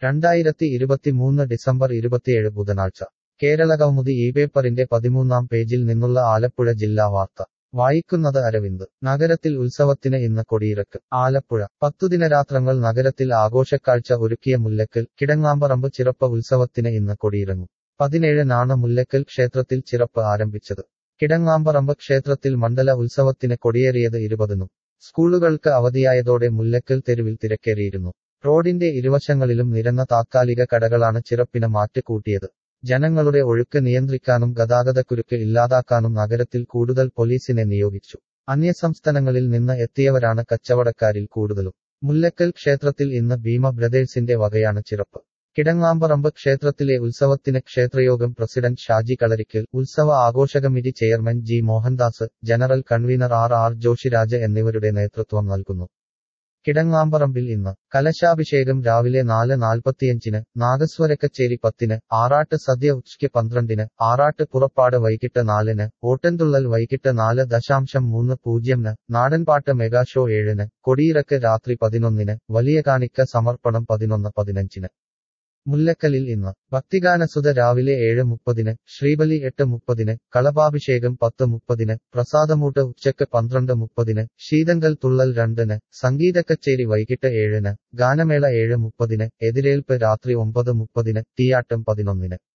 രണ്ടായിരത്തി ഇരുപത്തിമൂന്ന് ഡിസംബർ ഇരുപത്തിയേഴ് ബുധനാഴ്ച കേരളകൗമുദി ഈ പേപ്പറിന്റെ പതിമൂന്നാം പേജിൽ നിന്നുള്ള ആലപ്പുഴ ജില്ലാ വാർത്ത വായിക്കുന്നത് അരവിന്ദ് നഗരത്തിൽ ഉത്സവത്തിന് ഇന്ന് കൊടിയിറക്ക് ആലപ്പുഴ പത്തുദിനരാത്രങ്ങൾ നഗരത്തിൽ ആഘോഷക്കാഴ്ച ഒരുക്കിയ മുല്ലക്കൽ കിടങ്ങാമ്പറമ്പ് ചിറപ്പ് ഉത്സവത്തിന് ഇന്ന് കൊടിയിറങ്ങും പതിനേഴിനാണ് മുല്ലക്കൽ ക്ഷേത്രത്തിൽ ചിറപ്പ് ആരംഭിച്ചത് കിടങ്ങാമ്പറമ്പ് ക്ഷേത്രത്തിൽ മണ്ഡല ഉത്സവത്തിന് കൊടിയേറിയത് ഇരുപതിനും സ്കൂളുകൾക്ക് അവധിയായതോടെ മുല്ലക്കൽ തെരുവിൽ തിരക്കേറിയിരുന്നു റോഡിന്റെ ഇരുവശങ്ങളിലും നിരന്ന താത്കാലിക കടകളാണ് ചിറപ്പിന് മാറ്റുകൂട്ടിയത് ജനങ്ങളുടെ ഒഴുക്ക് നിയന്ത്രിക്കാനും ഗതാഗതക്കുരുക്ക് ഇല്ലാതാക്കാനും നഗരത്തിൽ കൂടുതൽ പോലീസിനെ നിയോഗിച്ചു അന്യസംസ്ഥാനങ്ങളിൽ നിന്ന് എത്തിയവരാണ് കച്ചവടക്കാരിൽ കൂടുതലും മുല്ലക്കൽ ക്ഷേത്രത്തിൽ ഇന്ന് ഭീമ ബ്രദേഴ്സിന്റെ വകയാണ് ചിറപ്പ് കിടങ്ങാമ്പറമ്പ് ക്ഷേത്രത്തിലെ ഉത്സവത്തിന് ക്ഷേത്രയോഗം പ്രസിഡന്റ് ഷാജി കളരിക്കൽ ഉത്സവ ആഘോഷ committee chairman G Mohandas general convener R R Joshiraja എന്നിവരുടെ നേതൃത്വം നൽകുന്നു കിടങ്ങാമ്പറമ്പിൽ ഇന്ന് കലശാഭിഷേകം രാവിലെ നാല് നാൽപ്പത്തിയഞ്ചിന് നാഗസ്വരക്കച്ചേരി പത്തിന് ആറാട്ട് സദ്യ ഉച്ചയ്ക്ക് പന്ത്രണ്ടിന് ആറാട്ട് പുറപ്പാട് വൈകിട്ട് നാലിന് ഓട്ടൻതുള്ളൽ വൈകിട്ട് നാല് ദശാംശം മൂന്ന് പൂജ്യംന് നാടൻപാട്ട് മെഗാ ഷോ ഏഴിന് കൊടിയിറക്ക് രാത്രി പതിനൊന്നിന് വലിയ കാണിക്ക സമർപ്പണം പതിനൊന്ന് പതിനഞ്ചിന് മുല്ലക്കലിൽ ഇന്ന് ഭക്തിഗാനസുത രാവിലെ ഏഴ് മുപ്പതിന് ശ്രീബലി എട്ട് മുപ്പതിന് കളഭാഭിഷേകം പത്ത് മുപ്പതിന് പ്രസാദമൂട്ട് ഉച്ചക്ക് പന്ത്രണ്ട് മുപ്പതിന് ശീതങ്കൽ തുള്ളൽ രണ്ടിന് സംഗീതക്കച്ചേരി വൈകിട്ട് ഏഴിന് ഗാനമേള ഏഴ് മുപ്പതിന് എതിരേൽപ്പ് രാത്രി ഒമ്പത് മുപ്പതിന് തീയാട്ടം പതിനൊന്നിന്